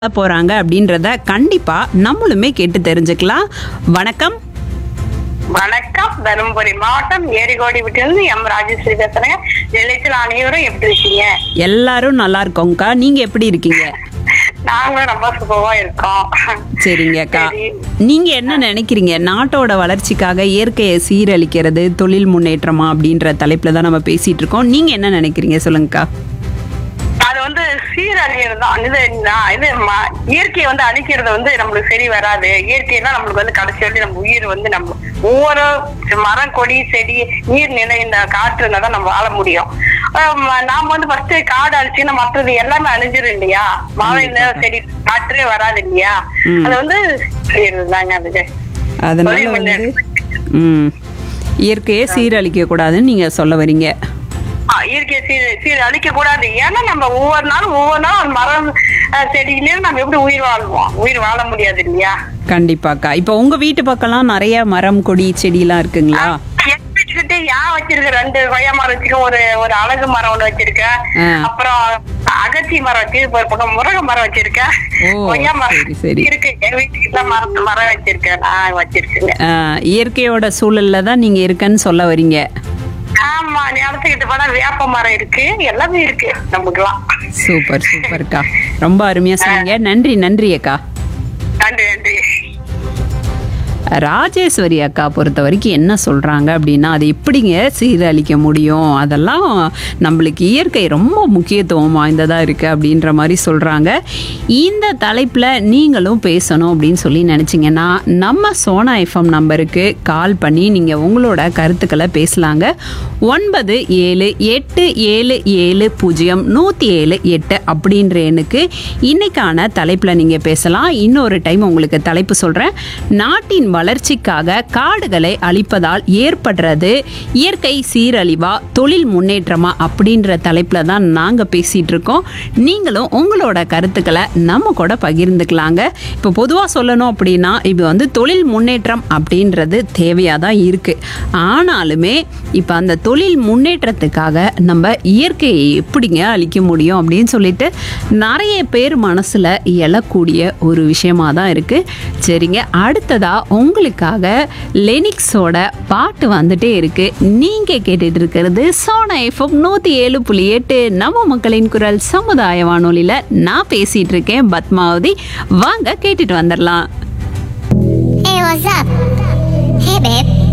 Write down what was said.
போறாங்க அப்படின்றத கண்டிப்பா நம்மளுமே கேட்டு தெரிஞ்சுக்கலாம் வணக்கம் வணக்கம் தருமபுரி மாவட்டம் ஏரிகோடி விட்டிலிருந்து எம் ராஜேஸ்வரி பேசுறேன் நிலையத்தில் அனைவரும் எப்படி இருக்கீங்க எல்லாரும் நல்லா இருக்கோங்கக்கா நீங்க எப்படி இருக்கீங்க நாங்களும் ரொம்ப சுகமா இருக்கோம் சரிங்க அக்கா சரி. நீங்க என்ன நினைக்கிறீங்க நாட்டோட வளர்ச்சிக்காக இயற்கையை சீரழிக்கிறது தொழில் முன்னேற்றமா அப்படின்ற தலைப்புல தான் நம்ம பேசிட்டு இருக்கோம் நீங்க என்ன நினைக்கிறீங்க சொல்லுங்கக்கா அது வந்து சீரழியது தான் இது நான் இது ம- இயற்கையை வந்து அழிக்கிறது வந்து நம்மளுக்கு சரி வராது இயற்கை தான் நம்மளுக்கு வந்து கடைசி வரைக்கும் நம்ம உயிர் வந்து நம்ம ஒவ்வொரு மரம் கொடி செடி நீர்நிலை இந்த காற்று இருந்தா தான் நம்ம வாழ முடியும் ஆஹ் ம- நாம வந்து ஃபர்ஸ்ட் காடு அழிச்சுன்னா மற்றது எல்லாமே அழிஞ்சிரும் இல்லையா மழை இல்ல செடி காற்றே வராது இல்லையா ம். அது வந்து இதுதாங்க அதுக்கு அதனால தொழில் வந்து முன்னேற்றம். ம் இயற்கையை சீரழிக்க கூடாதுன்னு நீங்க சொல்ல வரீங்க ஆ, இயற்கையை சீர் சீர் அழிக்க கூடாது ஏன்னா நம்ம ஒவ்வொரு நாளும் ஒவ்வொரு நாளும் ஒரு மரம் அஹ், செடியிலேயும் நம்ம எப்படி உயிர் வாழ்வோம் உயிர் வாழ முடியாது இல்லையா கண்டிப்பாக்கா இப்போ உங்க வீட்டு பக்கம்லாம் நிறைய மரம் கொடி செடிலாம் இருக்குங்களா என் வீட்டுக்கிட்ட ஏன் வச்சிருக்க ரெண்டு கொய்யா மரம் வச்சிருக்கேன் ஒரு ஒரு அழகு மரம் ஒண்ணு வச்சிருக்கேன் ஆ. அப்புறம் அகத்தி மரம் வச்சு ஒரு பக்கம் முருங்கை மரம் வச்சிருக்கேன் ஓ, கொய்யா சரி, மரம் சரி. இருக்கு என் வீட்டுக்கு தான் மரம் மரம் வச்சிருக்கேன் நான் வச்சிருக்கேங்க ஆஹ், இயற்கையோட சூழல்ல தான் நீங்க இருக்கன்னு சொல்ல வரீங்க ஆமா நிலத்துக்கிட்ட போனா வேப்ப மரம் இருக்கு எல்லாமே இருக்கு நமக்குலாம் சூப்பர் சூப்பர்க்கா ரொம்ப அருமையா சொன்னீங்க நன்றி நன்றி அக்கா நன்றி நன்றி ராஜேஸ்வரி அக்கா பொறுத்த வரைக்கும் என்ன சொல்றாங்க அப்படின்னா அது எப்படிங்க சீரழிக்க முடியும் அதெல்லாம் நம்மளுக்கு இயற்கை ரொம்ப முக்கியத்துவம் வாய்ந்ததா இருக்கு அப்படின்ற மாதிரி சொல்றாங்க இந்த தலைப்புல நீங்களும் பேசணும் அப்படின்னு சொல்லி நினைச்சீங்கன்னா நம்ம சோனா எஃப்எம் நம்பருக்கு கால் பண்ணி நீங்க உங்களோட கருத்துக்களை பேசலாங்க ஒன்பது ஏழு எட்டு ஏழு ஏழு பூஜ்ஜியம் நூற்றி ஏழு எட்டு அப்படின்ற எண்ணுக்கு இன்னைக்கான தலைப்பில் நீங்கள் பேசலாம் இன்னொரு டைம் உங்களுக்கு தலைப்பு சொல்கிறேன் நாட்டின் வளர்ச்சிக்காக காடுகளை அழிப்பதால் ஏற்படுறது இயற்கை சீரழிவா தொழில் முன்னேற்றமா அப்படின்ற தலைப்பில் தான் நாங்கள் பேசிகிட்டு இருக்கோம் நீங்களும் உங்களோட கருத்துக்களை நம்ம கூட பகிர்ந்துக்கலாங்க இப்போ பொதுவாக சொல்லணும் அப்படின்னா இது வந்து தொழில் முன்னேற்றம் அப்படின்றது தேவையாக தான் இருக்குது ஆனாலுமே இப்போ அந்த தொழில் முன்னேற்றத்துக்காக நம்ம இயற்கையை எப்படிங்க அழிக்க முடியும் அப்படின்னு சொல்லிட்டு நிறைய பேர் மனசில் எழக்கூடிய ஒரு விஷயமா தான் இருக்குது சரிங்க அடுத்ததாக உங்களுக்காக லெனிக்ஸோட பாட்டு வந்துட்டே இருக்கு நீங்கள் கேட்டுட்டு இருக்கிறது சோனா எஃப்எம் நூற்றி ஏழு புள்ளி எட்டு நம்ம மக்களின் குரல் சமுதாய வானொலியில் நான் பேசிகிட்டு இருக்கேன் பத்மாவதி வாங்க கேட்டுட்டு வந்துடலாம் Hey, what's up? Hey, babe.